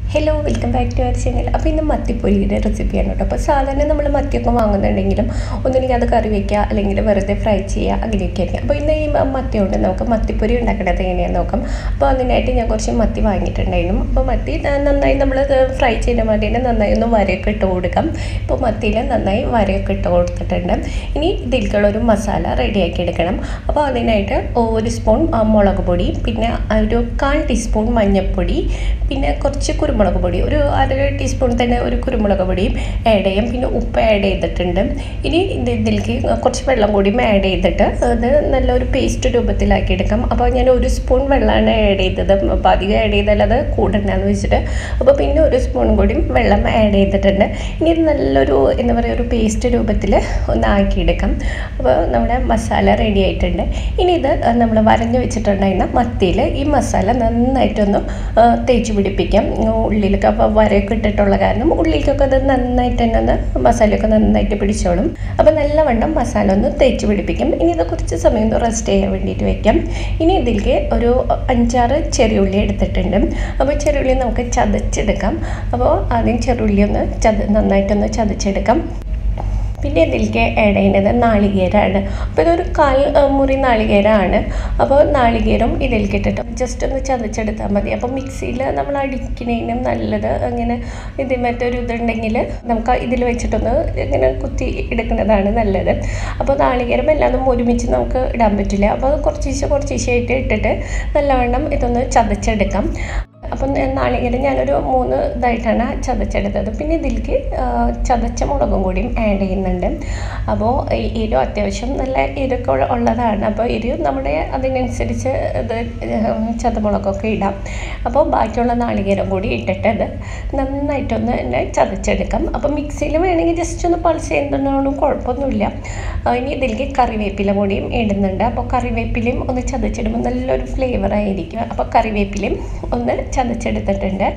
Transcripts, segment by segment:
hello welcome back to our channel അപ്പോൾ ഇന്ന് മത്തിപ്പൊരിയുടെ റെസിപ്പിയാണ് കേട്ടോ അപ്പോൾ സാധാരണ നമ്മൾ മത്തിയൊക്കെ വാങ്ങുന്നുണ്ടെങ്കിലും ഒന്നുമില്ലെങ്കിൽ അത് കറി വയ്ക്കുക അല്ലെങ്കിൽ വെറുതെ ഫ്രൈ ചെയ്യുക അങ്ങനെയൊക്കെ ആയിരിക്കും അപ്പോൾ ഇന്ന് ഈ മ- മത്തി കൊണ്ട് നമുക്ക് മത്തിപ്പൊരി ഉണ്ടാക്കേണ്ടത് എങ്ങനെയാണെന്ന് നോക്കാം അപ്പോൾ അതിനായിട്ട് ഞാൻ കുറച്ച് മത്തി വാങ്ങിയിട്ടുണ്ടായിരുന്നു അപ്പോൾ മത്തി ന- നന്നായി നമ്മൾ ഫ്രൈ ചെയ്യുന്ന മാതിരി തന്നെ നന്നായി ഒന്ന് വരയൊക്കെ ഇട്ട് കൊടുക്കാം ഇപ്പോൾ മത്തിയിൽ നന്നായി വരയൊക്കെ ഇട്ട് കൊടുത്തിട്ടുണ്ട് ഇനി ഇതിലേക്കുള്ള ഒരു മസാല റെഡിയാക്കി എടുക്കണം അപ്പോൾ അതിനായിട്ട് ഒരു സ്പൂൺ ആ, മുളക് പൊടി പിന്നെ ഒരു കാൽ ടീസ്പൂൺ മഞ്ഞൾപ്പൊടി പിന്നെ കുറച്ച് കുരുമുളക് പൊടി ഒരു അര ടീസ്പൂൺ തന്നെ ഒരു കുരുമുളക് പൊടിയും ആഡ് ചെയ്യാം പിന്നെ ഉപ്പ് ആഡ് ചെയ്തിട്ടുണ്ട് ഇനി ഇത് ഇതിലേക്ക് കുറച്ച് വെള്ളം കൂടിയും ആഡ് ചെയ്തിട്ട് അത് നല്ലൊരു പേസ്റ്റ് രൂപത്തിലാക്കി എടുക്കാം അപ്പോൾ ഞാൻ ഒരു സ്പൂൺ വെള്ളമാണ് ആഡ് ചെയ്തത് അപ്പോൾ അധികം ആഡ് ചെയ്താൽ അത് കൂടണ്ടെന്ന് വെച്ചിട്ട് അപ്പോൾ പിന്നെ ഒരു സ്പൂൺ കൂടിയും വെള്ളം ആഡ് ചെയ്തിട്ടുണ്ട് ഇനി ഇത് നല്ലൊരു എന്താ പറയുക ഒരു പേസ്റ്റ് രൂപത്തിൽ ഒന്ന് ആക്കിയെടുക്കാം അപ്പോൾ നമ്മുടെ മസാല റെഡി ആയിട്ടുണ്ട് ഇനി ഇത് നമ്മൾ വരഞ്ഞു വെച്ചിട്ടുണ്ടായിരുന്ന മത്തിയിൽ ഈ മസാല നന്നായിട്ടൊന്ന് ആ, തേച്ച് പിടിപ്പിക്കാം ഉള്ളിലൊക്കെ അപ്പോൾ വരയൊക്കെ ഇട്ടിട്ടുള്ള കാരണം ഉള്ളിലേക്കൊക്കെ അത് നന്നായിട്ട് തന്നെ ഒന്ന് മസാലയൊക്കെ നന്നായിട്ട് പിടിച്ചോളും അപ്പോൾ നല്ലവണ്ണം മസാല ഒന്ന് തേച്ച് പിടിപ്പിക്കും ഇനി ഇത് കുറച്ച് സമയം ഒന്ന് റെസ്റ്റ് ചെയ്യാൻ വേണ്ടിയിട്ട് വെക്കാം ഇനി ഇതിലേക്ക് ഒരു അഞ്ചാറ് ചെറിയുള്ളി എടുത്തിട്ടുണ്ട് അപ്പോൾ ചെറിയുള്ളി നമുക്ക് ചതച്ചെടുക്കാം അപ്പോൾ ആദ്യം ചെറിയുള്ളി ഒന്ന് ചത നന്നായിട്ടൊന്ന് ചതച്ചെടുക്കാം പിന്നെ ഇതിലേക്ക് ആഡ് ചെയ്യുന്നത് നാളികേരമാണ് അപ്പോൾ ഇതൊരു കാൽ ആ, മുറി നാളികേരമാണ് അപ്പോൾ നാളികേരം ഇതിലേക്ക് ഇട്ടിട്ട് ജസ്റ്റ് ഒന്ന് ചതച്ചെടുത്താൽ മതി അപ്പോൾ മിക്സിയിൽ നമ്മൾ അടിക്കുന്നതിനും നല്ലത് അങ്ങനെ ഇത് മറ്റൊരു ഇതുണ്ടെങ്കിൽ നമുക്ക് ഇതിൽ വെച്ചിട്ടൊന്ന് ഇങ്ങനെ കുത്തി എടുക്കുന്നതാണ് നല്ലത് അപ്പോൾ നാളികേരം എല്ലാതും ഒരുമിച്ച് നമുക്ക് ഇടാൻ പറ്റില്ല അപ്പോൾ അത് കുറച്ചീശെ കുറച്ചീശയായിട്ട് ഇട്ടിട്ട് നല്ലവണ്ണം ഇതൊന്ന് ചതച്ചെടുക്കാം അപ്പം ഞാൻ നാളികേരം ഞാനൊരു മൂന്ന് ഇതായിട്ടാണ് ചതച്ചെടുത്തത് പിന്നെ ഇതിലേക്ക് ആ, ചതച്ച മുളകും കൂടിയും ആഡ് ചെയ്യുന്നുണ്ട് അപ്പോൾ ഈ എരു അത്യാവശ്യം നല്ല എരിവൊക്കെ ഉള്ള- ഉള്ളതാണ് അപ്പോൾ എരിവ് നമ്മുടെ അതിനനുസരിച്ച് ഇത് ചതമുളകൊക്കെ ഇടാം അപ്പോൾ ബാക്കിയുള്ള നാളികേരം കൂടി ഇട്ടിട്ട് ഇത് നന്നായിട്ടൊന്ന് തന്നെ ചതച്ചെടുക്കാം അപ്പോൾ മിക്സിയിൽ വേണമെങ്കിൽ ജസ്റ്റ് ഒന്ന് പൾസ് ചെയ്യുന്നതിനോടും കുഴപ്പമൊന്നുമില്ല ആ, ഇനി ഇതിലേക്ക് കറിവേപ്പില കൂടിയും ഇടുന്നുണ്ട് അപ്പോൾ കറിവേപ്പിലയും ഒന്ന് ചതച്ചിടുമ്പോൾ നല്ലൊരു ഫ്ലേവർ ആയിരിക്കും അപ്പോൾ കറിവേപ്പിലയും ഒന്ന് ചതച്ചെടുത്തിട്ടുണ്ട്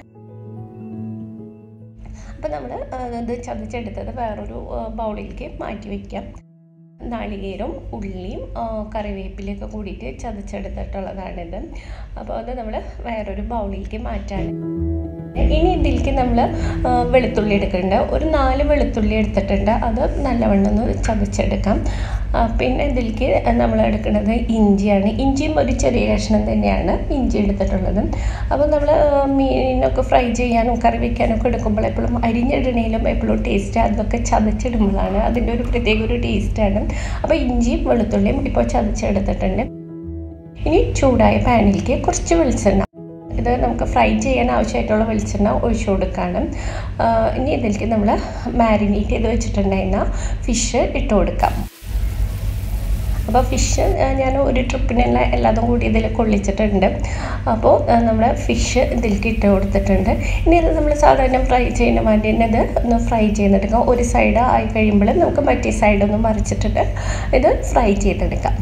അപ്പോൾ നമ്മൾ ഇത് ചതച്ചെടുത്തത് വേറൊരു ആ, ബൗളിലേക്ക് മാറ്റി വയ്ക്കാം നാളികേരവും ഉള്ളിയും ആ, കറിവേപ്പിലയൊക്കെ കൂടിയിട്ട് ചതച്ചെടുത്തിട്ടുള്ളതാണിത് അപ്പോൾ അത് നമ്മൾ വേറൊരു ബൗളിലേക്ക് മാറ്റാണ് ഇനി ഇതിലേക്ക് നമ്മൾ വെളുത്തുള്ളി എടുക്കുന്നുണ്ട് ഒരു നാല് വെളുത്തുള്ളി എടുത്തിട്ടുണ്ട് അത് നല്ലവണ്ണം ഒന്ന് ചതച്ചെടുക്കാം ആ, പിന്നെ ഇതിലേക്ക് നമ്മൾ എടുക്കുന്നത് ഇഞ്ചിയാണ് ഇഞ്ചിയും ഒരു ചെറിയ കഷ്ണം തന്നെയാണ് ഇഞ്ചി എടുത്തിട്ടുള്ളത് അപ്പോൾ നമ്മൾ മീനൊക്കെ ഫ്രൈ ചെയ്യാനും കറി വയ്ക്കാനൊക്കെ എടുക്കുമ്പോൾ എപ്പോഴും അരിഞ്ഞിടണേലും എപ്പോഴും ടേസ്റ്റ് അതൊക്കെ ചതച്ചിടുമ്പോഴാണ് അതിൻ്റെ ഒരു പ്രത്യേക ഒരു ടേസ്റ്റാണ് അപ്പോൾ ഇഞ്ചിയും വെളുത്തുള്ളിയും ഇപ്പോൾ ചതച്ചെടുത്തിട്ടുണ്ട് ഇനി ചൂടായ പാനിലേക്ക് കുറച്ച് വെളിച്ചെണ്ണ ഇത് നമുക്ക് ഫ്രൈ ചെയ്യാൻ ആവശ്യമായിട്ടുള്ള വെളിച്ചെണ്ണ ഒഴിച്ചു കൊടുക്കണം ആ, ഇനി ഇതിലേക്ക് നമ്മൾ മാരിനേറ്റ് ചെയ്ത് വെച്ചിട്ടുണ്ടായിരുന്ന ഫിഷ് ഇട്ട് കൊടുക്കാം അപ്പോൾ ഫിഷ് ഞാൻ ഒരു ട്രിപ്പിനുള്ള എല്ലാതും കൂടി ഇതിൽ കൊള്ളിച്ചിട്ടുണ്ട് അപ്പോൾ നമ്മൾ ഫിഷ് ഇതിലേക്ക് ഇട്ട് കൊടുത്തിട്ടുണ്ട് ഇനി ഇത് നമ്മൾ സാധാരണ ഫ്രൈ ചെയ്യുന്ന മാതിരി തന്നെ ഇത് ഒന്ന് ഫ്രൈ ചെയ്തെടുക്കാം ഒരു സൈഡ് ആയി കഴിയുമ്പോൾ നമുക്ക് മറ്റേ സൈഡ് ഒന്ന് മറിച്ചിട്ടിട്ട് ഇത് ഫ്രൈ ചെയ്തെടുക്കാം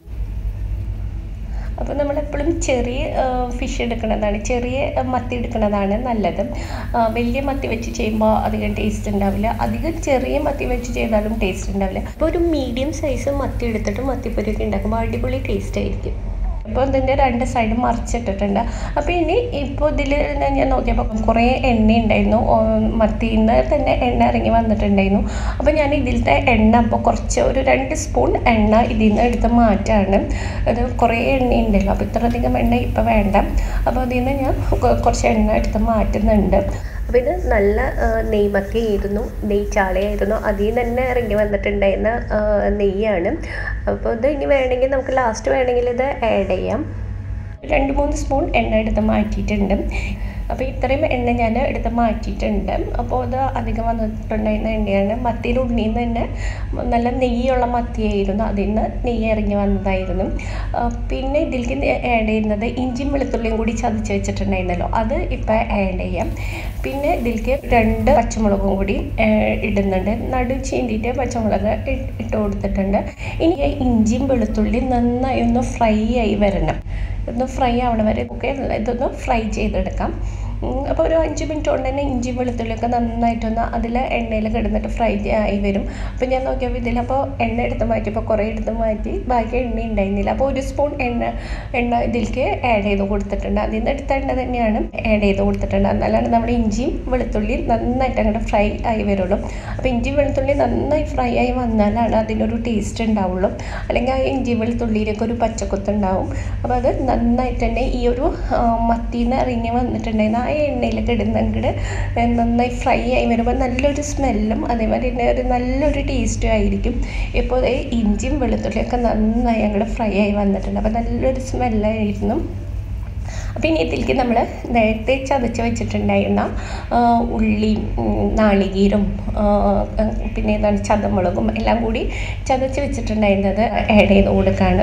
അപ്പോൾ നമ്മളെപ്പോഴും ചെറിയ ഫിഷ് എടുക്കുന്നതാണ് ചെറിയ ആ, മത്തി എടുക്കുന്നതാണ് നല്ലത് ആ, വലിയ മത്തി വെച്ച് ചെയ്യുമ്പോൾ അധികം ടേസ്റ്റ് ഉണ്ടാവില്ല അധികം ചെറിയ മത്തി വെച്ച് ചെയ്താലും ടേസ്റ്റ് ഉണ്ടാവില്ല അപ്പോൾ ഒരു മീഡിയം സൈസ് മത്തി എടുത്തിട്ട് മത്തിപ്പൊരിയൊക്കെ ഉണ്ടാക്കുമ്പോൾ അടിപൊളി ടേസ്റ്റ് ആയിരിക്കും അപ്പോൾ ഇതിൻ്റെ രണ്ട് സൈഡും മറിച്ചിട്ടിട്ടുണ്ട് അപ്പോൾ ഇനി ഇപ്പോൾ ഇതിൽ ഞാൻ നോക്കിയപ്പോൾ കുറേ എണ്ണ ഉണ്ടായിരുന്നു ഓ, മത്തിയിൽ നിന്ന് തന്നെ എണ്ണ ഇറങ്ങി വന്നിട്ടുണ്ടായിരുന്നു അപ്പോൾ ഞാൻ ഇതിലത്തെ എണ്ണ അപ്പോൾ കുറച്ച് ഒരു രണ്ട് സ്പൂൺ എണ്ണ ഇതിൽ നിന്ന് എടുത്ത് മാറ്റാണ് അത് കുറേ എണ്ണ ഉണ്ടല്ലോ അപ്പോൾ ഇത്രയധികം എണ്ണ ഇപ്പോൾ വേണ്ട അപ്പോൾ അതിൽ നിന്ന് ഞാൻ കൊ- കുറച്ച് എണ്ണ എടുത്ത് മാറ്റുന്നുണ്ട് അപ്പോൾ ഇത് നല്ല ആ, നെയ്മത്തി ആയിരുന്നു നെയ് ചാളയായിരുന്നു അതിൽ നിന്ന് തന്നെ ഇറങ്ങി വന്നിട്ടുണ്ടായിരുന്ന ആ, നെയ്യാണ് അപ്പോൾ ഇത് ഇനി വേണമെങ്കിൽ നമുക്ക് ലാസ്റ്റ് വേണമെങ്കിൽ ഇത് ആഡ് ചെയ്യാം രണ്ട് മൂന്ന് സ്പൂൺ എണ്ണ എടുത്ത് മാറ്റിയിട്ടുണ്ട് അപ്പോൾ ഇത്രയും എണ്ണ ഞാൻ എടുത്ത് മാറ്റിയിട്ടുണ്ട് അപ്പോൾ അത് അധികം വന്നിട്ടുണ്ടായിരുന്ന എണ്ണയാണ് മത്തിയുടെ ഉള്ളിൽ നിന്ന് തന്നെ നല്ല നെയ്യുള്ള മത്തിയായിരുന്നു അതിൽ നിന്ന് നെയ്യ് ഇറങ്ങി വന്നതായിരുന്നു ആ, പിന്നെ ഇതിലേക്ക് ആഡ് ചെയ്യുന്നത് ഇഞ്ചിയും വെളുത്തുള്ളിയും കൂടി ചതച്ച് വെച്ചിട്ടുണ്ടായിരുന്നല്ലോ അത് ഇപ്പോൾ ആഡ് ചെയ്യാം പിന്നെ ഇതിലേക്ക് രണ്ട് പച്ചമുളകും കൂടി ആ, ഇടുന്നുണ്ട് നടു ചീന്തിയിട്ട് പച്ചമുളക് ഇ- ഇട്ട് കൊടുത്തിട്ടുണ്ട് ഇനി ഈ ഇഞ്ചിയും വെളുത്തുള്ളിയും നന്നായി ഒന്ന് ഫ്രൈ ആയി വരണം ഒന്ന് ഫ്രൈ ആവണ വരെ ഒക്കെ ഇതൊന്ന് ഫ്രൈ ചെയ്തെടുക്കാം അപ്പോൾ ഒരു അഞ്ച് മിനിറ്റ് കൊണ്ട് തന്നെ ഇഞ്ചി വെളുത്തുള്ളിയൊക്കെ നന്നായിട്ടൊന്ന് അതിൽ എണ്ണയിൽ കിടന്നിട്ട് ഫ്രൈ ആയി വരും അപ്പോൾ ഞാൻ നോക്കിയപ്പോൾ ഇതിലപ്പോൾ എണ്ണ എടുത്ത് മാറ്റിയപ്പോൾ കുറേ എടുത്ത് മാറ്റി ബാക്കി എണ്ണ ഉണ്ടായിരുന്നില്ല അപ്പോൾ ഒരു സ്പൂൺ എണ്ണ എണ്ണ ഇതിലേക്ക് ആഡ് ചെയ്ത് കൊടുത്തിട്ടുണ്ട് അതിൽ നിന്ന് എടുത്ത എണ്ണ തന്നെയാണ് ആഡ് ചെയ്ത് കൊടുത്തിട്ടുണ്ട് എന്നാലാണ് നമ്മുടെ ഇഞ്ചിയും വെളുത്തുള്ളിയും നന്നായിട്ട് അങ്ങോട്ട് ഫ്രൈ ആയി വരുള്ളൂ അപ്പോൾ ഇഞ്ചി വെളുത്തുള്ളി നന്നായി ഫ്രൈ ആയി വന്നാലാണ് അതിനൊരു ടേസ്റ്റ് ഉണ്ടാവുള്ളൂ അല്ലെങ്കിൽ ആ ഇഞ്ചി വെളുത്തുള്ളിയിലേക്ക് ഒരു പച്ചക്കുത്ത് ഉണ്ടാവും അപ്പോൾ അത് നന്നായിട്ട് തന്നെ ഈ ഒരു മത്തിന്ന് ഇറങ്ങി വന്നിട്ടുണ്ടായിരുന്നു ആ എണ്ണയിലേക്ക് ഇടുന്നെങ്കിൽ നന്നായി ഫ്രൈ ആയി വരുമ്പോൾ നല്ലൊരു സ്മെല്ലും അതേമാതിരി തന്നെ ഒരു നല്ലൊരു ടേസ്റ്റും ആയിരിക്കും ഇപ്പോൾ ദേ ഇഞ്ചിയും വെളുത്തുള്ളിയൊക്കെ നന്നായി അങ്ങോട്ട് ഫ്രൈ ആയി വന്നിട്ടുണ്ട് അപ്പോൾ നല്ലൊരു സ്മെല്ലായിരുന്നു അപ്പോൾ ഇനി ഇതിലേക്ക് നമ്മൾ നേരത്തെ ചതച്ച് വെച്ചിട്ടുണ്ടായിരുന്ന ആ, ഉള്ളിയും ഉം, നാളികേരും ആ, പിന്നെ ഏതാണ് ചതമുളകും എല്ലാം കൂടി ചതച്ച് വെച്ചിട്ടുണ്ടായിരുന്നത് ആഡ് ചെയ്ത് കൊടുക്കുകയാണ്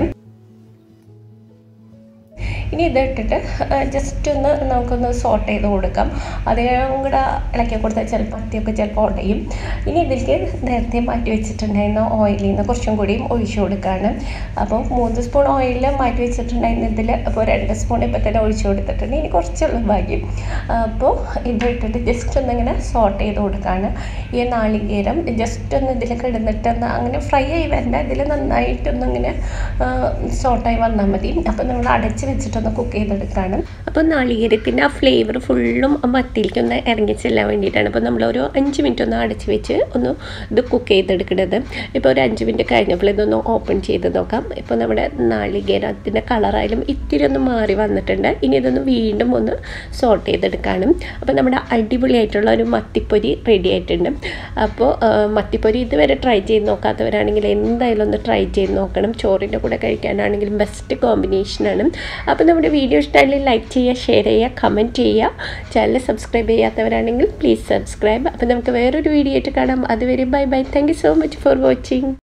ഇനി ഇത് ഇട്ടിട്ട് ജസ്റ്റ് ഒന്ന് നമുക്കൊന്ന് സോട്ട് ചെയ്ത് കൊടുക്കാം അതേം കൂടെ ഇളക്കി കൊടുത്താൽ ചിലപ്പോൾ അത്തിയൊക്കെ ചിലപ്പോൾ ഉടയും ഇനി ഇതിലേക്ക് നേരത്തെ മാറ്റി വെച്ചിട്ടുണ്ടായിരുന്ന ഓയിലിൽ നിന്ന് കുറച്ചും കൂടിയും ഒഴിച്ചു കൊടുക്കുകയാണ് അപ്പോൾ മൂന്ന് സ്പൂൺ ഓയിൽ മാറ്റി വെച്ചിട്ടുണ്ടായിരുന്ന ഇതിൽ അപ്പോൾ രണ്ട് സ്പൂൺ ഇപ്പോൾ തന്നെ ഒഴിച്ചു കൊടുത്തിട്ടുണ്ട് ഇനി കുറച്ചുള്ള ഭാഗ്യം അപ്പോൾ ഇത് ഇട്ടിട്ട് ജസ്റ്റ് ഒന്നിങ്ങനെ സോട്ട് ചെയ്ത് കൊടുക്കുകയാണ് ഈ നാളികേരം ജസ്റ്റ് ഒന്ന് ഇതിലേക്ക് ഇടുന്നിട്ട് ഒന്ന് അങ്ങനെ ഫ്രൈ ആയി വരണ്ട ഇതിൽ നന്നായിട്ടൊന്നിങ്ങനെ സോട്ടായി വന്നാൽ മതി അപ്പോൾ നമ്മൾ അടച്ച് വെച്ചിട്ടൊന്ന് കുക്ക് ചെയ്തെടുക്കുകയാണ് അപ്പോൾ നാളികേരത്തിൻ്റെ ആ ഫ്ലേവർ ഫുള്ളും ആ മത്തിയിലേക്ക് ഒന്ന് ഇറങ്ങി ചെല്ലാൻ വേണ്ടിയിട്ടാണ് അപ്പോൾ നമ്മളൊരു അഞ്ച് മിനിറ്റ് ഒന്ന് അടച്ച് വെച്ച് ഒന്ന് ഇത് കുക്ക് ചെയ്തെടുക്കുന്നത് ഇപ്പോൾ ഒരു അഞ്ച് മിനിറ്റ് കഴിഞ്ഞപ്പോൾ ഇതൊന്ന് ഓപ്പൺ ചെയ്ത് നോക്കാം ഇപ്പോൾ നമ്മുടെ നാളികേരത്തിൻ്റെ കളറായാലും ഇത്തിരി ഒന്ന് മാറി വന്നിട്ടുണ്ട് ഇനി ഇതൊന്ന് വീണ്ടും ഒന്ന് സോട്ട് ചെയ്തെടുക്കാനും അപ്പോൾ നമ്മുടെ അടിപൊളിയായിട്ടുള്ള ഒരു മത്തിപ്പൊരി റെഡി ആയിട്ടുണ്ട് അപ്പോൾ ആ, മത്തിപ്പൊരി ഇതുവരെ ട്രൈ ചെയ്ത് നോക്കാത്തവരാണെങ്കിൽ എന്തായാലും ഒന്ന് ട്രൈ ചെയ്ത് നോക്കണം ചോറിൻ്റെ കൂടെ കഴിക്കാനാണെങ്കിലും ബെസ്റ്റ് കോമ്പിനേഷനാണ് അപ്പോൾ നമ്മുടെ വീഡിയോ ഇഷ്ടമായാലും ലൈക്ക് ചെയ്യുക ഷെയർ ചെയ്യുക കമൻറ്റ് ചെയ്യുക ചാനൽ സബ്സ്ക്രൈബ് ചെയ്യാത്തവരാണെങ്കിൽ പ്ലീസ് സബ്സ്ക്രൈബ് അപ്പോൾ നമുക്ക് വേറൊരു വീഡിയോ ആയിട്ട് കാണാം അതുവരെ bye bye thank you so much for watching